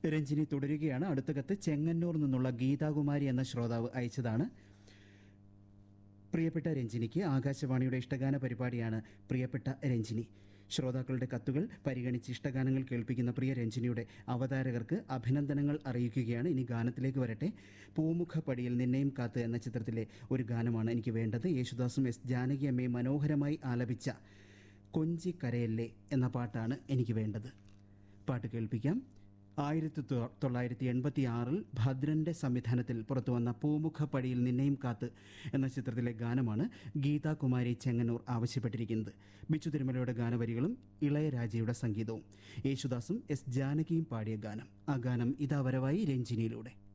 രഞ്ജിനി തുടരുകയാണ് അടുത്ത കത്ത് ചെങ്ങന്നൂർ നിന്നുള്ള ഗീതാകുമാരി എന്ന ശ്രോതാവ് അയച്ചതാണ് പ്രിയപ്പെട്ട രഞ്ജിനിക്ക് ആകാശവാണിയുടെ ഇഷ്ടഗാന പരിപാടിയാണ് പ്രിയപ്പെട്ട രഞ്ജിനി ശ്രോതാക്കളുടെ കത്തുകൾ പരിഗണിച്ച് ഇഷ്ടഗാനങ്ങൾ കേൾപ്പിക്കുന്ന പ്രിയ രഞ്ജിനിയുടെ അവതാരകർക്ക് അഭിനന്ദനങ്ങൾ അറിയിക്കുകയാണ് ഇനി ഗാനത്തിലേക്ക് വരട്ടെ പൂമുഖപ്പടിയിൽ നിന്നെയും കാത്ത് എന്ന ചിത്രത്തിലെ ഒരു ഗാനമാണ് എനിക്ക് വേണ്ടത് യേശുദാസും എസ് ജാനകി അമ്മയും മനോഹരമായി ആലപിച്ച കൊഞ്ചി കരയല്ലേ എന്ന പാട്ടാണ് എനിക്ക് വേണ്ടത് പാട്ട് കേൾപ്പിക്കാം ആയിരത്തി തൊ- തൊള്ളായിരത്തി എൺപത്തി ആറിൽ ഭദ്രന്റെ സംവിധാനത്തിൽ പുറത്തുവന്ന പൂമുഖപ്പടിയിൽ നിന്നെയും കാത്ത് എന്ന ചിത്രത്തിലെ ഗാനമാണ് ഗീതാകുമാരി ചെങ്ങന്നൂർ ആവശ്യപ്പെട്ടിരിക്കുന്നത് ബിച്ചു തിരുമലയുടെ ഗാനവരികളും ഇളയരാജയുടെ സംഗീതവും യേശുദാസും എസ് ജാനകിയും പാടിയ ഗാനം ആ ഗാനം ഇതാ വരവായി രഞ്ജിനിയിലൂടെ